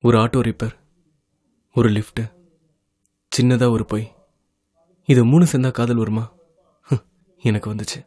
ஒரு auto repair ஒரு lift சின்னதா ஒரு பொய் இது மூணு சேர்ந்தா காதல் வருமா ஹம், எனக்கு வந்துச்சு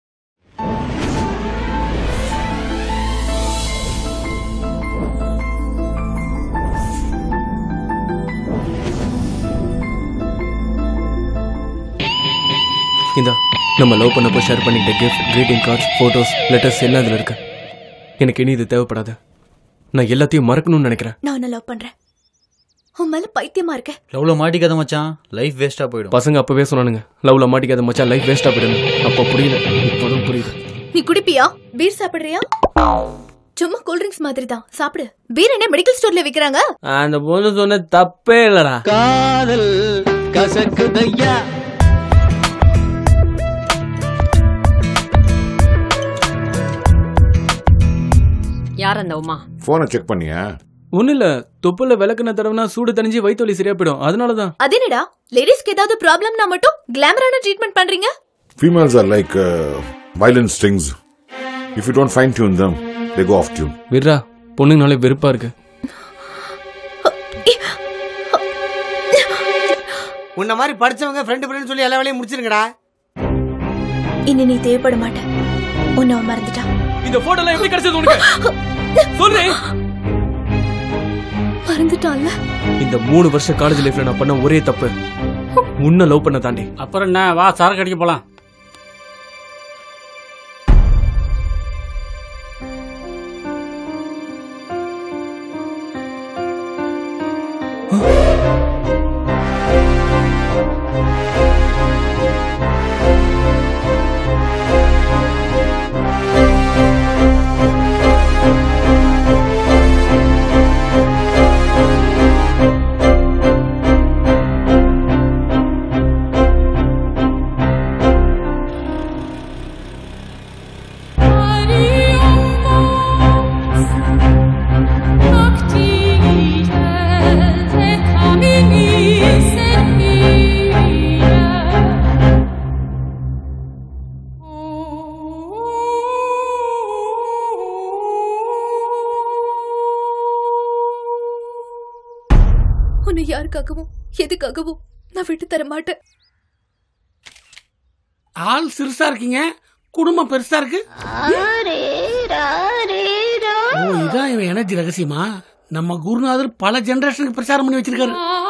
இந்தா நம்ம லவ் பண்ணப்போ ஷேர் பண்ணிக்கிட்ட gift greeting cards photos letters எல்லாம் இதில் இருக்கு எனக்கு இனி இது தேவைப்படாது நான் எல்லாத்தையும் மறக்கணும்னு நினைக்கிறேன் நான் உன்னை லவ் பண்றேன் உன் மேல பைத்தியமா இருக்க லவ்ல மாட்டிக்காத மச்சான் லைஃப் வேஸ்டா போயிடும் பசங்க அப்பவே சொன்னானுங்க லவ்ல மாட்டிக்காத மச்சான் லைஃப் வேஸ்டா போயிடுங்க அப்போ புரியல இப்போதான் புரியுது நீ குடிப்பியா பீர் சாப்பிடுறியா சும்மா கூல் ட்ரிங்க்ஸ் மாதிரி தான் சாப்பிடு பீர் என்ன மெடிக்கல் ஸ்டோர்ல விக்கிறாங்க அந்த பொண்ணு சொன்ன தப்பே இல்லடா காதல் கசக்குதையா யார் அந்த உமா போனை செக் பண்ணியா ஒன்றும் இல்லை தொப்புல விளக்குன தடவைனா சூடு தணிஞ்சு வயிற்று வலி சரியா போயிடும் அதனால தான் அது என்னடா லேடிஸ்க்கு ஏதாவது ப்ராப்ளம்னா மட்டும் கிளாமரான ட்ரீட்மெண்ட் பண்றீங்க Females are like uh, violent strings. If you don't fine tune them, they go off tune. விட்றா பொண்ணுங்கனாலே வெறுப்பா இருக்கு உன்ன மாதிரி படிச்சவங்க ஃப்ரெண்டு ஃப்ரெண்ட் சொல்லி எல்லா வேலையும் முடிச்சிருங்கடா இனி நீ தேவைப்பட மாட்டேன் உன்னை அவன் மறந்துட்டான் இந்த போட்டோலாம் எப்படி கிடைச்சது உனக்கு சொல்லு மறந்துட்டான்ல இந்த மூணு வருஷம் காலேஜ் லைஃப்ல நான் பண்ண ஒரே தப்பு உன்னை லவ் பண்ண தாண்டி அப்புறம் என்ன வா சரக்கு அடிக்க போலாம் உன்னை யாருக்காகவும் எதுக்காகவும் நான் விட்டு தர மாட்டேன் ஆள் சிறுசா இருக்கீங்க குடும்பம் பெருசா இருக்கு ஓ இதான் இவன் எனர்ஜி ரகசியமா நம்ம குருநாதர் பல ஜெனரேஷனுக்கு பிரச்சாரம் பண்ணி வச்சிருக்காரு